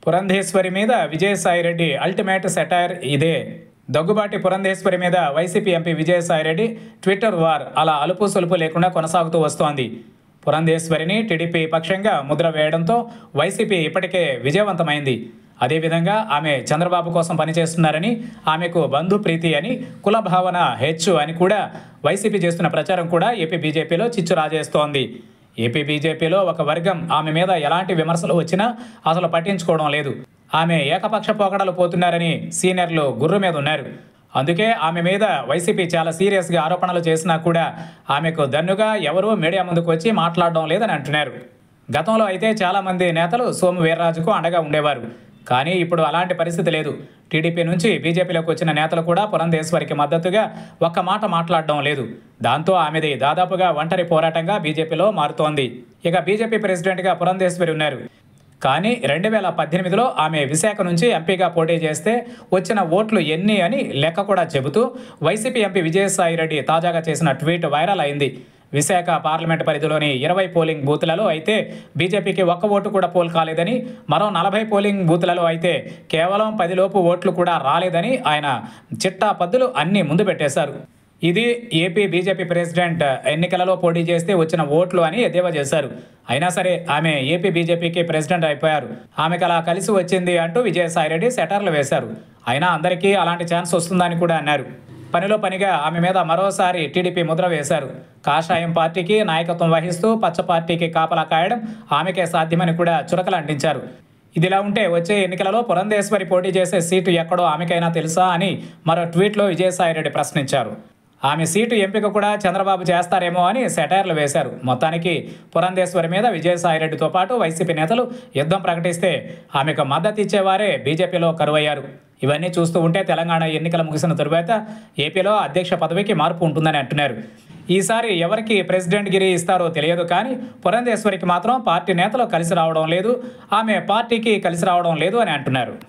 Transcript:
పురంధేశ్వరి మీద Vijayasai Reddy ultimate satire ఇదే దగ్గుబాటి పురంధేశ్వరి మీద YCP MP Vijayasai Reddy Twitter war అలా అలుపు సొలుపు లేకుండా కొనసాగుతూ వస్తోంది పురంధేశ్వరిని టీడీపీ పక్షంగా ముద్ర వేయడంతో వైసీపీ ఇప్పటికే విజయవంతమైంది అదేవిధంగా ఆమె చంద్రబాబు కోసం పనిచేస్తున్నారని ఆమెకు బంధు ప్రీతి అని కుల భావన హెచ్చు అని కూడా వైసీపీ చేస్తున్న ప్రచారం కూడా ఏపీ బీజేపీలో చిచ్చు రాజేస్తోంది ఏపీ బీజేపీలో ఒక వర్గం ఆమె మీద ఎలాంటి విమర్శలు వచ్చినా అసలు పట్టించుకోవడం లేదు ఆమె ఏకపక్ష పోకడలు పోతున్నారని సీనియర్లు గుర్రు మీద ఉన్నారు అందుకే ఆమె మీద వైసీపీ చాలా సీరియస్గా ఆరోపణలు చేసినా కూడా ఆమెకు దన్నుగా ఎవరూ మీడియా ముందుకు వచ్చి మాట్లాడడం లేదని అంటున్నారు గతంలో అయితే చాలామంది నేతలు సోము వీర్రాజుకు అండగా ఉండేవారు కానీ ఇప్పుడు అలాంటి పరిస్థితి లేదు టీడీపీ నుంచి బీజేపీలోకి వచ్చిన నేతలు కూడా పురంధేశ్వరికి మద్దతుగా ఒక్క మాట మాట్లాడడం లేదు దాంతో ఆమెది దాదాపుగా ఒంటరి పోరాటంగా బీజేపీలో మారుతోంది ఇక బీజేపీ ప్రెసిడెంట్గా పురంధేశ్వరి ఉన్నారు కానీ రెండు వేల పద్దెనిమిదిలో ఆమె విశాఖ నుంచి ఎంపీగా పోటీ చేస్తే వచ్చిన ఓట్లు ఎన్ని అని లెక్క కూడా చెబుతూ వైసీపీ ఎంపీ విజయసాయిరెడ్డి తాజాగా చేసిన ట్వీట్ వైరల్ అయింది విశాఖ పార్లమెంట్ పరిధిలోని ఇరవై పోలింగ్ బూత్లలో అయితే బీజేపీకి ఒక్క ఓటు కూడా పోల్ కాలేదని మరో నలభై పోలింగ్ బూత్లలో అయితే కేవలం పదిలోపు ఓట్లు కూడా రాలేదని ఆయన చిట్టా పద్దులు అన్నీ ముందు పెట్టేశారు ఇది ఏపీ బీజేపీ ప్రెసిడెంట్ ఎన్నికలలో పోటీ చేస్తే వచ్చిన ఓట్లు అని ఎద్దేవా చేశారు అయినా సరే ఆమె ఏపీ బీజేపీకి ప్రెసిడెంట్ అయిపోయారు ఆమెకు అలా కలిసి వచ్చింది అంటూ విజయసాయిరెడ్డి సెటర్లు వేశారు అయినా అందరికీ అలాంటి ఛాన్స్ వస్తుందని కూడా అన్నారు పనిలో పనిగా ఆమె మీద మరోసారి టీడీపీ ముద్ర వేశారు కాషాయం పార్టీకి నాయకత్వం వహిస్తూ పచ్చ పార్టీకి కాపలా కాయడం ఆమెకే సాధ్యమని కూడా చురకలు అంటించారు ఇదిలా ఉంటే వచ్చే ఎన్నికలలో పురంధేశ్వరి పోటీ చేసే సీటు ఎక్కడో ఆమెకైనా తెలుసా అని మరో ట్వీట్లో విజయసాయిరెడ్డి ప్రశ్నించారు ఆమె సీటు ఎంపిక కూడా చంద్రబాబు చేస్తారేమో అని సెటైర్లు వేశారు మొత్తానికి పురంధేశ్వరి మీద విజయసాయిరెడ్డితో పాటు వైసీపీ నేతలు యుద్ధం ప్రకటిస్తే ఆమెకు మద్దతు ఇచ్చేవారే బీజేపీలో కరువయ్యారు ఇవన్నీ చూస్తూ ఉంటే తెలంగాణ ఎన్నికలు ముగిసిన తరువాత ఏపీలో అధ్యక్ష పదవికి మార్పు ఉంటుందని అంటున్నారు ఈసారి ఎవరికి ప్రెసిడెంట్ గిరి ఇస్తారో తెలియదు కానీ పురంధేశ్వరికి మాత్రం పార్టీ నేతలు కలిసి రావడం లేదు ఆమె పార్టీకి కలిసి రావడం లేదు అని అంటున్నారు